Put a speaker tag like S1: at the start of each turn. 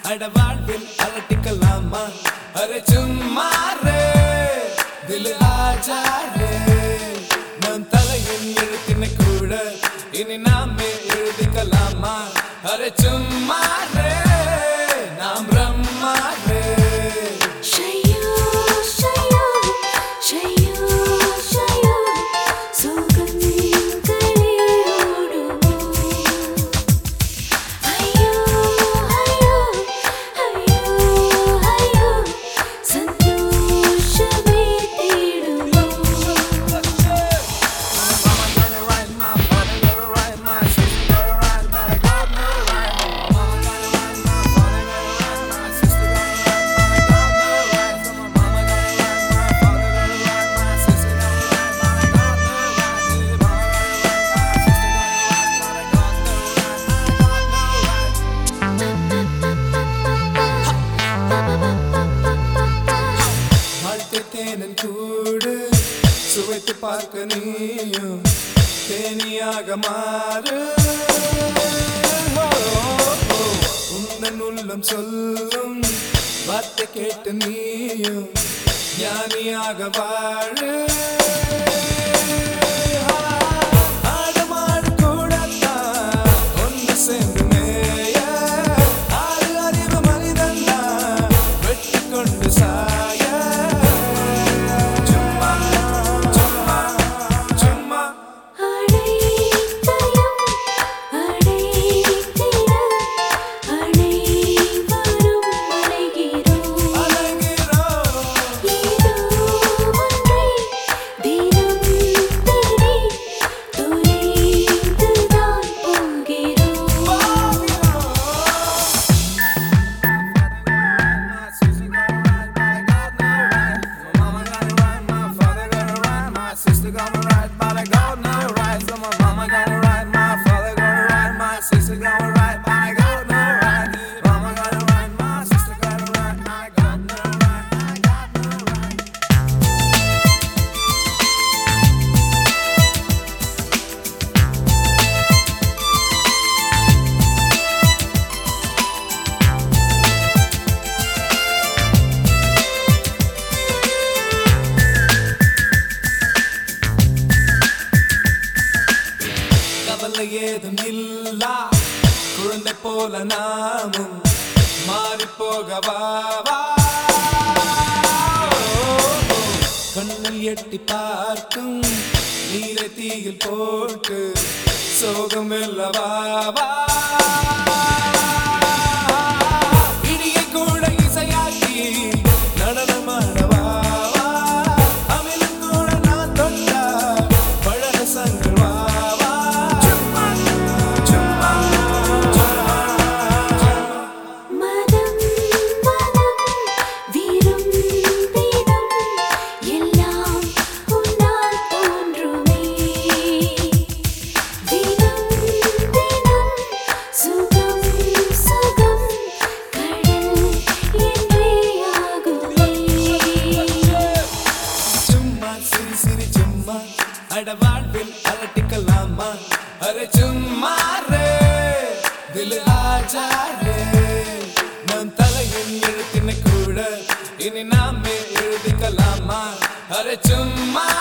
S1: அட வாழ்வில் அலட்டிக்கலாமா அரே சும்மா ரே தில் ஆஜா ரே நம் தலையின் எழுத்தினை கூட இனி நாமே எழுதிக்கலாமா அரே சும்மா ரே நாம் பிரம்மா ரே
S2: ஷையோ ஷையோ ஷையோ ஷையோ சுகங்களே ஓடுமோ ஐயோ ஐயோ ஐயோ ஐயோ சந்தோஷமே தேடுமோ
S1: வாழ்க்கை தேனன் கூடு சுவைத்து பார்க்க நீயும் தேனியாக மாறு உந்தன் உள்ளம் சொல்லும் வார்த்தை கேட்டு நீயும் ஞானியாக வாழு ஆடு மாடு கூடத்தான் ஒன்று சேர்ந்து மேய ஆறு அறிவு மனிதன் வெட்டி கொண்டு சாய சும்மா சும்மா சும்மா
S2: அடைத்தயம் அடைத்திட அனைவரும் அலைகிறோம்
S1: அழகிறோம்
S2: ஏதோ ஒன்றை தினம் தேடி தொலைந்துதான் போகிறோம்
S1: Sister gonna ride, but I got no right. So my mama gonna ride, my father gonna ride, my sister gonna ride, but I got no right. Mama gonna ride, my sister gonna ride, I got no right, I got no right. கவலை ஏதும் இல்லா குழந்தை போல நாமும் மாறி போகவா வா. கண்ணில் எட்டி பார்க்கும் நீரை தீயில் போட்டு சோகம் இல்லவா வா. இடியை கூட இசையாக்கி நடனமாடவா வா. அமிலம் கூட நான் தொட்டா பழரசங்கள் வா வா. சும்மா சும்மா
S2: மதம் மனம் விரும்பிடம் எல்லாம் உன்னால் தோன்றுமே தினம் தினம் சுகம் சுகம் கடல் என்றே ஆகுமே
S1: சும்மா சிரி சிரி சும்மா அட வாழ்வில் அலட்டிக்கலாமா அரே சும்மா ரே தில் ஆஜா ரே நம் தலையின் எழுத்தினை கூட இனி நாமே எழுதிக்கலாமா அரே சும்மா